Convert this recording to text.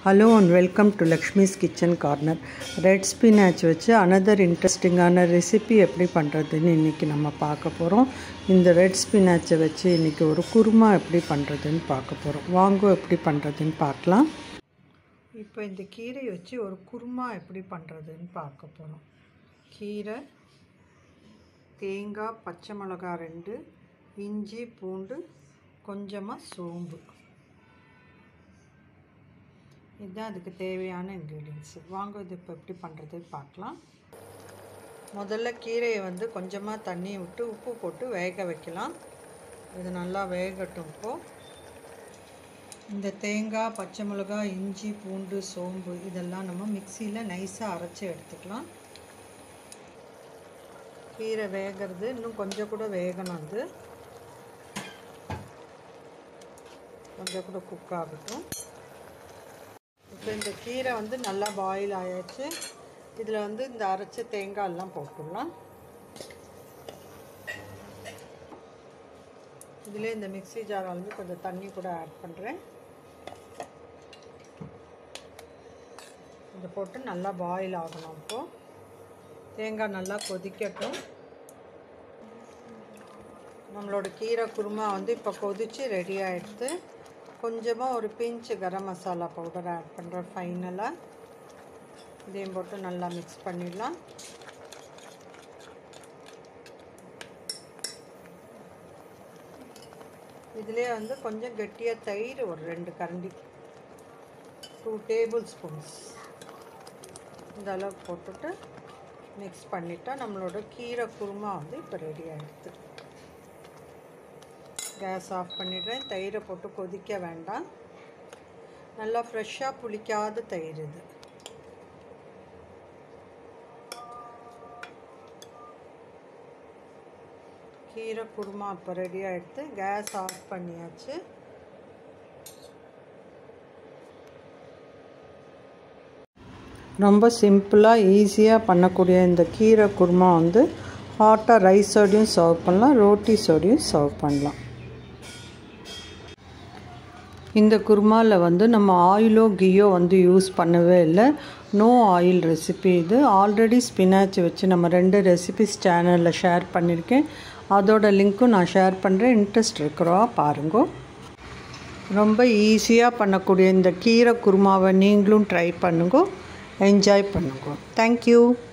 hello and welcome to Lakshmi's kitchen corner red spinach வச்சு another இன்ட்ரெஸ்டிங்கான recipe எப்படி பண்ணுறதுன்னு இன்றைக்கி நம்ம பார்க்க போகிறோம் இந்த ரெட் ஸ்பினாச்சை வச்சு இன்றைக்கி ஒரு குருமா எப்படி பண்ணுறதுன்னு பார்க்க போகிறோம் வாங்க எப்படி பண்ணுறதுன்னு பார்க்கலாம் இப்போ இந்த கீரையை வச்சு ஒரு குருமா எப்படி பண்ணுறதுன்னு பார்க்க போகிறோம் கீரை தேங்காய் பச்சை மிளகா ரெண்டு இஞ்சி பூண்டு கொஞ்சமாக சோம்பு இதுதான் அதுக்கு தேவையான இன்க்ரீடியன்ஸு வாங்க இது இப்போ எப்படி பண்ணுறது பார்க்கலாம் முதல்ல கீரையை வந்து கொஞ்சமாக தண்ணி விட்டு உப்பு போட்டு வேக வைக்கலாம் இது நல்லா வேகட்டும் இப்போது இந்த தேங்காய் பச்சை மிளகாய் இஞ்சி பூண்டு சோம்பு இதெல்லாம் நம்ம மிக்சியில் நைஸாக அரைச்சி எடுத்துக்கலாம் கீரை வேகிறது இன்னும் கொஞ்சம் கூட வேகணும் அது கொஞ்சம் கூட குக் ஆகட்டும் இப்போ இந்த கீரை வந்து நல்லா பாயில் ஆயாச்சு இதில் வந்து இந்த அரைச்ச தேங்காய் எல்லாம் போட்டுடலாம் இதில் இந்த மிக்சி ஜார் வந்து கொஞ்சம் தண்ணி கூட ஆட் பண்ணுறேன் இதை போட்டு நல்லா பாயில் ஆகணும் இப்போது தேங்காய் நல்லா கொதிக்கட்டும் நம்மளோட கீரை குருமா வந்து இப்போ கொதித்து ரெடி ஆகிடுது கொஞ்சமாக ஒரு பிஞ்சு கரம் மசாலா பவுடர் ஆட் பண்ணுறேன் ஃபைனலாக இதையும் போட்டு நல்லா மிக்ஸ் பண்ணிடலாம் இதிலே வந்து கொஞ்சம் கெட்டியாக தயிர் ஒரு ரெண்டு கரண்டி டூ டேபிள் ஸ்பூன்ஸ் இந்த அளவுக்கு போட்டுட்டு மிக்ஸ் பண்ணிட்டா நம்மளோட கீரை குருமா வந்து இப்போ ரெடி ஆகிடுது கேஸ் ஆஃப் பண்ணிடுறேன் தயிரை போட்டு கொதிக்க வேண்டாம் நல்லா ஃப்ரெஷ்ஷாக புளிக்காத தயிர் இது கீரை குருமா இப்போ ரெடி ஆகிடுது கேஸ் ஆஃப் பண்ணியாச்சு ரொம்ப சிம்பிளாக ஈஸியாக பண்ணக்கூடிய இந்த கீரை குருமா வந்து ஹாட்டாக ரைஸோடையும் சர்வ் பண்ணலாம் ரோட்டிஸோடையும் சர்வ் பண்ணலாம் இந்த குருமாவில் வந்து நம்ம ஆயிலோ கீயோ வந்து யூஸ் பண்ணவே இல்லை நோ ஆயில் ரெசிபி இது ஆல்ரெடி ஸ்பினாச் வச்சு நம்ம ரெண்டு ரெசிபிஸ் சேனலில் ஷேர் பண்ணியிருக்கேன் அதோட லிங்க்கும் நான் ஷேர் பண்ணுறேன் இன்ட்ரெஸ்ட் இருக்கிறோம் பாருங்க ரொம்ப ஈஸியாக பண்ணக்கூடிய இந்த கீரை குருமாவை நீங்களும் ட்ரை பண்ணுங்க என்ஜாய் பண்ணுங்க தேங்க்யூ